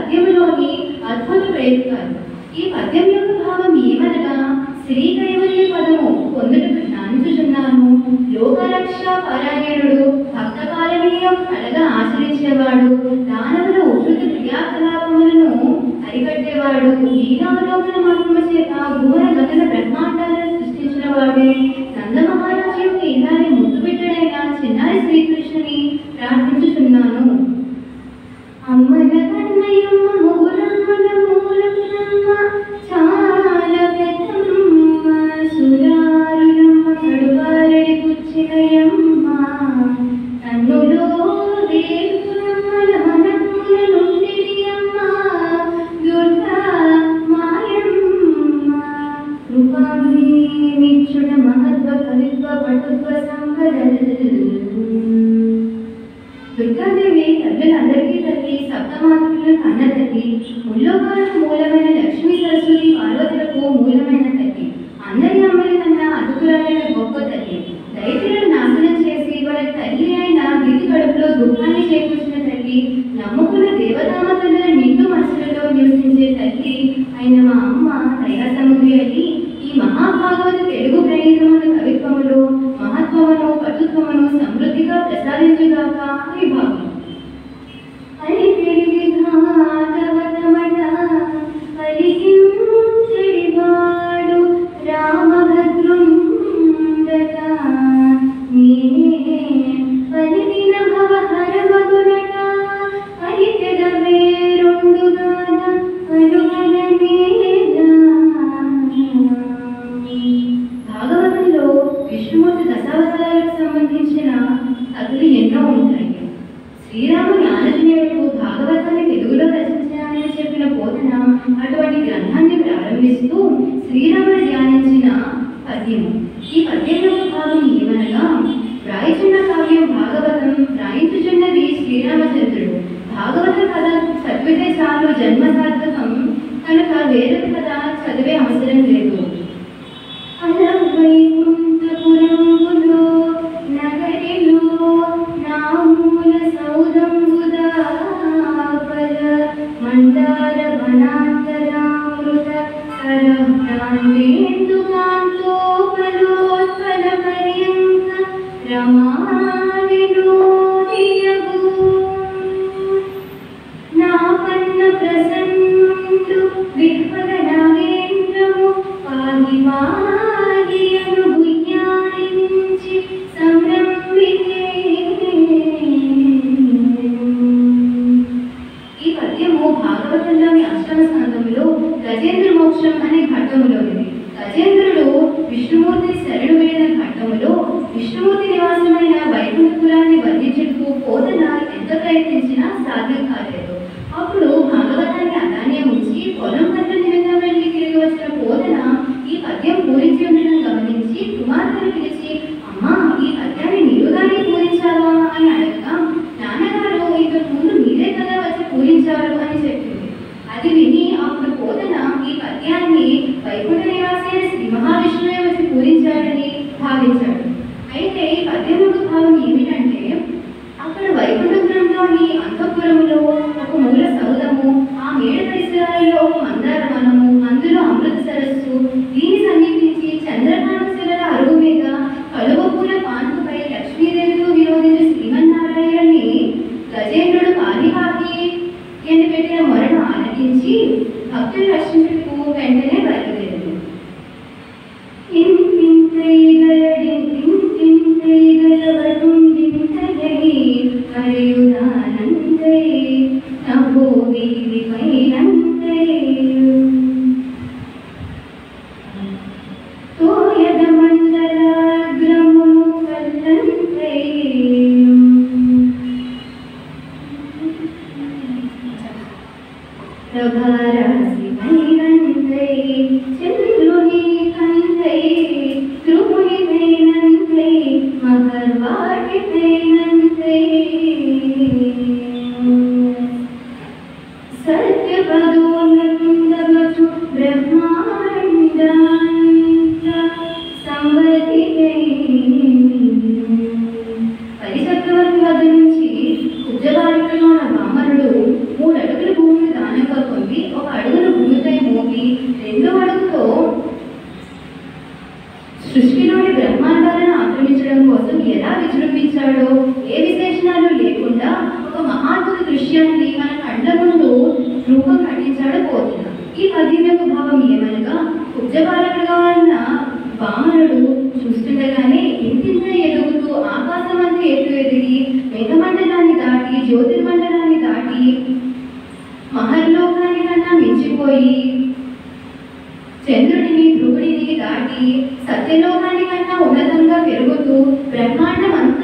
పద్యములోని అద్భుత ప్రయోగాలు ఈ పద్యం యొక్క భావం ఏమనగా శ్రీ కైవల్య పదము పొందుటకు ధ్యానించుచున్నాను లోకరక్ష పరాయణుడు భక్త పాలనీయం కలగా ఆచరించేవాడు దానవుల ఉద్ధృత క్రియాకలాపములను అరికట్టేవాడు లీలావలోకన మహిమ చేత భూర గగన బ్రహ్మాండాలను సృష్టించిన వాడే నంద మహారాజు యొక్క ఇలానే ముద్దు బిడ్డడైన చిన్నారి శ్రీకృష్ణుని ప్రార్థించుచున్నాను అమ్మల కన్నయ్యమ్మ ముగురమ్మల మూలములమ్మ చాలా పెద్దమ్మ సురారులమ్మ కడువారడి పుచ్చినయమ్మ కన్నులో దేవులమ్మల మనముల నుండిడి అమ్మ దుర్గా మాయమ్మ కృపామి నిచ్చుడ మహత్వ కవిత్వ పటుత్వ సంపదల్ దుర్గాదేవి తల్లులందరికీ తల్లి సప్తమాతృలను కన్న తల్లి ముల్లోకాలకు మూలమైన లక్ష్మీ సరస్వతి పార్వతులకు మూలమైన తల్లి అందరి అమ్మల కన్నా అదుపురాలైన గొప్ప తల్లి దైత్యులను నాశనం చేసి వారి తల్లి అయిన వీధి కడుపులో దుఃఖాన్ని చేకూర్చిన తల్లి నమ్ముకున్న దేవతామ తల్లుల నిండు మనసులలో నివసించే తల్లి అయిన మా అమ్మ దయా సముద్రి అని ఈ మహాభాగవత తెలుగు ప్రణీతమైన కవిత్వములు మహత్వమును పటుత్వమును సమృద్ధిగా ప్రసాదించుగాక అని భావం హరి తెలివి భాగవతమట పలికించెడివాడు రామభద్రుండట నేనే పలికిన భవహరమగునట హరిపెద వేరొండుగాన భాగవతంలో విష్ణుమూర్తి దశావతారాలకు సంబంధించిన కథలు ఎన్నో ఉంటాయి శ్రీరాముని ఆంజనేయుడు భాగవతాన్ని తెలుగులో రచించాలని చెప్పిన బోధన అటువంటి గ్రంథాన్ని ప్రారంభిస్తూ శ్రీరాముడు ధ్యానించిన పద్యము ఈ పద్యం యొక్క భాగం ఏమనగా రాయిచున్న కావ్యం భాగవతం రాయించుచున్నది శ్రీరామచంద్రుడు భాగవత కథ చదివితే చాలు జన్మ సార్థకం కనుక వేరే కథ చదివే అవసరం లేదు అలవైకుంఠపురంబులో నగరిలో నామూల సౌదంబుదాపల మందార వనాంతరామృత కరభ్రాంతేందుకాంతోపలోత్పల పర్యంత రమావినోదియగు నా పన్న ప్రసన్నుడు విహ్వల నాగేంద్రము పాగి పాగియను గుయ్యారించి సంరంభితే ఈ పద్యము భాగవతంలోని అష్టమ స్కంధములో గజేంద్ర మోక్షం అనే ఘట్టములోనిది సృష్టించాడో ఏ విశేషణాలు లేకుండా ఒక మహాద్భుత దృశ్యాన్ని మన కళ్ళ ముందు రూపం కట్టించాడు పోతున్నా ఈ పద్యం యొక్క భావం ఏమనగా కుబ్జబాలకుడుగా ఉన్న వామనుడు చూస్తుండగానే ఇంతింత ఎదుగుతూ ఆకాశం అంతా ఎత్తు ఎదిగి మేఘమండలాన్ని దాటి జ్యోతిర్మండలాన్ని దాటి మహర్లోకాన్ని కన్నా మించిపోయి చంద్రుడిని ధ్రువుడిని దాటి సత్యలోకాన్ని కన్నా ఉన్నతంగా పెరుగుతూ బ్రహ్మాండం అంతా